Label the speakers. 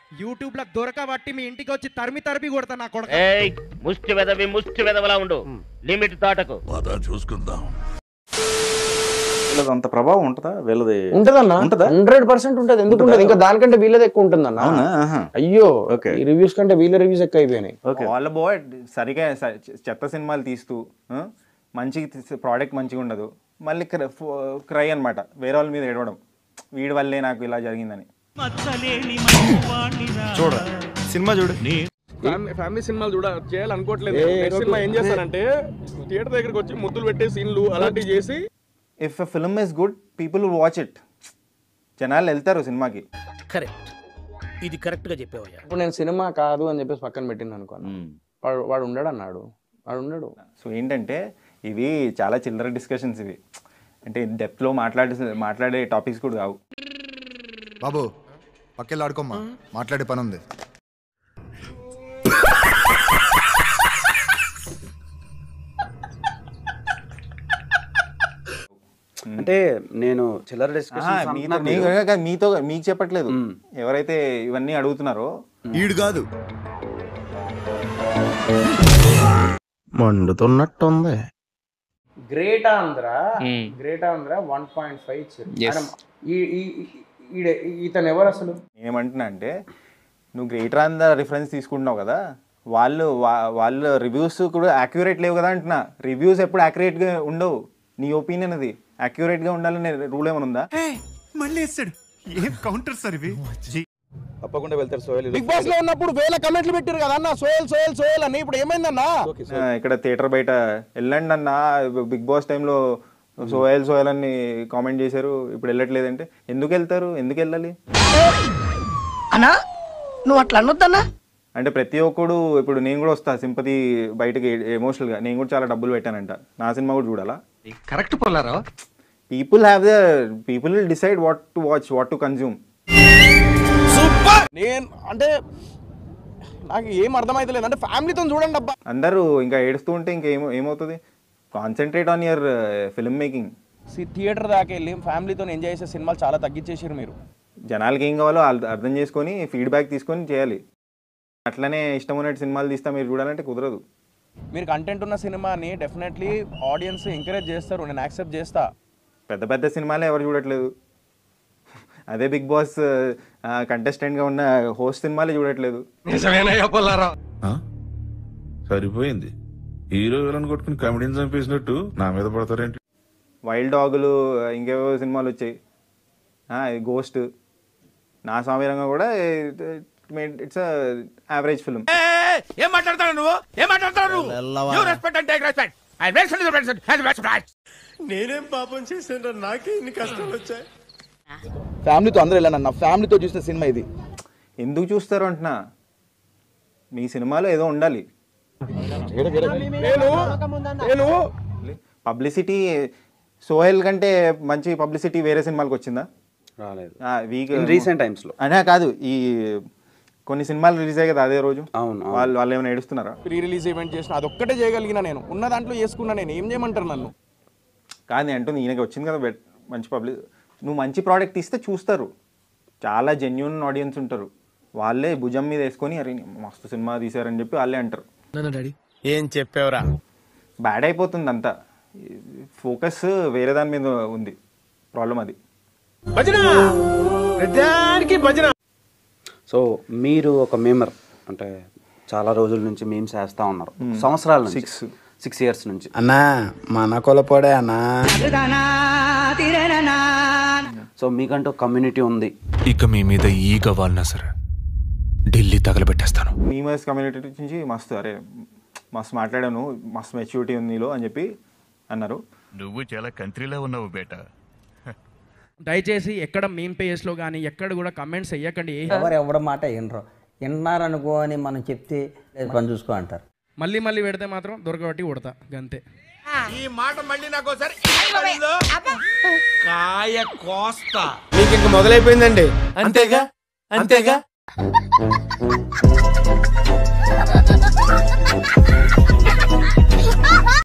Speaker 1: YouTube లో దొరకబట్టి మీ ఇంటికి వచ్చి తరిమి తరిమి కొడతా నా కొడక
Speaker 2: ఏయ్ ముష్టి వెదవి ముష్టి వెదవలా ఉండు లిమిట్ దాటకు
Speaker 3: వీళ్ళది అంత ప్రభావం ఉంటుందా వీళ్ళది
Speaker 4: ఉంటదన్నా
Speaker 3: ఉంటదా?
Speaker 4: హండ్రెడ్ పర్సెంట్ ఉంటది ఎందుకు ఉండదు ఇంకా దానికంటే వీళ్ళది ఎక్కువ ఉంటుందన్న
Speaker 3: అవునా ఆహా.
Speaker 4: అయ్యో
Speaker 3: Okay.
Speaker 4: ఈ రివ్యూస్ కంటే వీళ్ళ రివ్యూస్ ఎక్కువ అయిపోయినాయి
Speaker 3: ఓకే
Speaker 5: వాళ్ళ బాయ్ సరిగా స- చెత్త సినిమాలు తీస్తూ ఆ, మంచి ప్రోడక్ట్ మంచిగా ఉండదు మళ్ళీ క్రై అన్నమాట వేరే వాళ్ళ మీద ఏడవడం వీడి వల్లే నాకు ఇలా జరిగిందని
Speaker 6: చూడు సినిమా చూడు
Speaker 7: ఫ్యామిలీ సినిమాలు చూడ చేయాలనుకోవట్లేదు నెక్స్ట్ సినిమా ఏం చేస్తానంటే థియేటర్ దగ్గరికి వచ్చి ముద్దులు పెట్టే సీన్లు అలాంటివి చేసి
Speaker 5: if a film is good people watch it జనాలు వెళ్తారు సినిమాకి
Speaker 8: కరెక్ట్ ఇది కరెక్ట్ గా చెప్పేవయ్యా
Speaker 4: ఇప్పుడు నేను సినిమా కాదు అని చెప్పేసి పక్కన పెట్టింది అనుకోను వాడు వాడు ఉండడు అన్నాడు వాడు ఉండడు
Speaker 5: సో ఏంటంటే ఇవి చాలా చిల్లర డిస్కషన్స్ ఇవి అంటే డెప్త్లో మాట్లాడే మాట్లాడే టాపిక్స్ కూడా కావు
Speaker 6: బాబు పక్కెళ్ళి ఆడుకోమ్మా మాట్లాడే పని ఉంది
Speaker 3: అంటే నేను చిల్లర
Speaker 5: ఆహా,
Speaker 3: డిస్కషన్
Speaker 5: మీతో నేను కాదు, మీతో మీకు చెప్పట్లేదు ఎవరైతే ఇవన్నీ అడుగుతున్నారో
Speaker 6: ఈడు కాదు
Speaker 4: మండుతున్నట్టుంది great Andhra great Andhra one point five ఇచ్చారు ఆయన ఈ- ఈ- ఈ- ఈడ- ఇతను ఎవరు అసలు
Speaker 5: ఏమంటున్నా అంటే నువ్వు గ్రేటర్ ఆన్ ద రిఫరెన్స్ తీసుకుంటున్నావు కదా వాళ్ళు వా- వాళ్ళ రివ్యూస్ కూడా యాక్యురేట్ లేవు కదా అంటున్నా రివ్యూస్ ఎప్పుడు యాక్యురేట్గా ఉండవు నీ ఒపీనియన్ అది యాక్యురేట్గా ఉండాలని రూల్ ఏమైనా ఉందా
Speaker 6: మళ్ళీ వేస్తాడు ఏం కౌంటర్ సార్ ఇవి
Speaker 3: తప్పకుండా వెళ్తారు సోయల్
Speaker 7: బిగ్ బాస్ లో ఉన్నప్పుడు వేల కమెంట్లు పెట్టారు కదా అన్న సోయల్ సోయల్ సోయల్ అని ఇప్పుడు ఏమైందన్నా
Speaker 5: ఆ, ఇక్కడ థియేటర్ బయట వెళ్ళండి అన్న బిగ్ బాస్ టైంలో సోయల్ సోయల్ అని కామెంట్ చేశారు ఇప్పుడు వెళ్ళట్లేదంటే ఎందుకు వెళ్తారు ఎందుకు వెళ్ళాలి
Speaker 8: అన్నా నువ్వు అట్లా అనొద్దన్నా
Speaker 5: అంటే ప్రతి ఒక్కడు ఇప్పుడు నేను కూడా వస్తా సింపతి బయటకి ఎమోషనల్గా నేను కూడా చాలా డబ్బులు పెట్టానంట నా సినిమా కూడా చూడాలా
Speaker 1: కరెక్ట్ పొల్లారా
Speaker 5: people have the people will decide what to watch what to consume
Speaker 7: నేను అంటే నాకు ఏం అర్థమైతలేదు అంటే ఫ్యామిలీతో చూడండి అబ్బా
Speaker 5: అందరూ ఇంకా ఏడుస్తూ ఉంటే ఇంకా ఏమో ఏమవుతుంది concentrate on your film making
Speaker 7: theatre దాకా వెళ్ళి ఫ్యామిలీతో ఎంజాయ్ చేసే సినిమాలు చాలా తగ్గించేసారు మీరు
Speaker 5: జనాలకి ఏం కావాలో వాళ్ళు అర్థం చేసుకొని ఫీడ్బ్యాక్ తీసుకొని చేయాలి అట్లనే ఇష్టం ఉన్నట్టు సినిమాలు తీస్తా మీరు చూడాలంటే కుదరదు
Speaker 7: మీరు కంటెంట్ ఉన్న సినిమాని డెఫినెట్లీ ఆడియన్స్ ఎంకరేజ్ చేస్తారు నేను యాక్సెప్ట్ చేస్తా
Speaker 5: పెద్ద పెద్ద సినిమాలే ఎవరు చూడట్లేదు అదే బిగ్ బాస్ కంటెస్టెంట్గా ఉన్న హోస్ట్ సినిమాలే చూడట్లేదు
Speaker 9: సరిపోయింది హీరో విలన్ కొట్టుకుని కమెడీని చంపేసినట్టు నా మీద పడతారేంటి
Speaker 5: వైల్డ్ డాగులు ఇంకేవో సినిమాలు వచ్చాయి గోస్ట్ నా స్వామిరంగా కూడా ఇట్స్ యావరేజ్ ఫిల్మ్
Speaker 8: ఏం మాట్లాడతాడు నువ్వు ఏం మాట్లాడతాడు నువ్వు you respect and take respect I respect
Speaker 7: ఫ్యామిలీతో అందరూ వెళ్ళాను అన్న ఫ్యామిలీతో చూసిన సినిమా ఇది
Speaker 5: ఎందుకు చూస్తారు అంటున్నా మీ సినిమాలో ఏదో ఉండాలి
Speaker 7: నేను నేను
Speaker 5: పబ్లిసిటీ సోహెల్ కంటే మంచి పబ్లిసిటీ వేరే సినిమాలకు వచ్చిందా
Speaker 3: రాలేదు
Speaker 5: వీక్
Speaker 3: ఇన్ రీసెంట్ టైమ్స్ లో
Speaker 5: అనే కాదు ఈ కొన్ని సినిమాలు రిలీజ్ అయ్యాయి కదా అదే రోజు
Speaker 3: అవును, అవును.
Speaker 5: వాళ్ళు వాళ్ళు ఏమైనా ఏడుస్తున్నారా
Speaker 7: ప్రీ రిలీజ్ ఈవెంట్ చేసిన అదొక్కటే చేయగలిగిన నేను ఉన్న దాంట్లో చేసుకున్నా నేను ఏం చేయమంటారు నన్ను
Speaker 5: కాదు నేను అంటుంది ఈయనకి వచ్చింది కదా బెట్ మంచి పబ్లిక్ నువ్వు మంచి ప్రోడక్ట్ ఇస్తే చూస్తారు చాలా జెన్యున్ ఆడియన్స్ ఉంటారు వాళ్ళే భుజం మీద వేసుకొని అరే మస్తు సినిమా తీశారని చెప్పి వాళ్ళే అంటారు
Speaker 6: ఏం చెప్పావురా
Speaker 5: బ్యాడ్ అయిపోతుంది అంతా ఫోకస్ వేరే దాని మీద ఉంది ప్రాబ్లం అది
Speaker 3: సో మీరు ఒక మేమర్ అంటే చాలా రోజుల నుంచి మేమ్స్ వేస్తా ఉన్నారు సంవత్సరాల నుంచి
Speaker 5: Six.
Speaker 3: సిక్స్ ఇయర్స్ నుంచి
Speaker 4: అన్నా మన కొలపోడే అన్నా
Speaker 3: సో మీకంటూ కమ్యూనిటీ ఉంది
Speaker 10: ఇక మీ మీద ఈగ వాలినా సరే ఢిల్లీ తగలబెట్టేస్తాను
Speaker 5: మీమర్స్ కమ్యూనిటీ నుంచి మస్తు అరే మస్తు మాట్లాడాను మస్తు మెచ్యూరిటీ ఉంది నీలో అని చెప్పి అన్నారు
Speaker 9: నువ్వు చాలా కంట్రీలో ఉన్నావు బేటా
Speaker 1: దయచేసి ఎక్కడ మీమ్ పేజెస్లో కానీ ఎక్కడ కూడా కమెంట్స్ వెయ్యకండి
Speaker 11: ఎవరు ఎవడ మాట వినరు విన్నారనుకో అని మనం చెప్తే "లేదు, పని చూసుకో అంటారు
Speaker 1: మళ్ళీ మళ్ళీ పెడితే మాత్రం దొరకబట్టి కొడతా గంతే
Speaker 8: ఈ మాట మళ్ళీ నాకు ఒకసారి కాయ కోస్తా
Speaker 7: మీకు ఇంక మొదలైపోయిందండి అంతేగా అంతేగా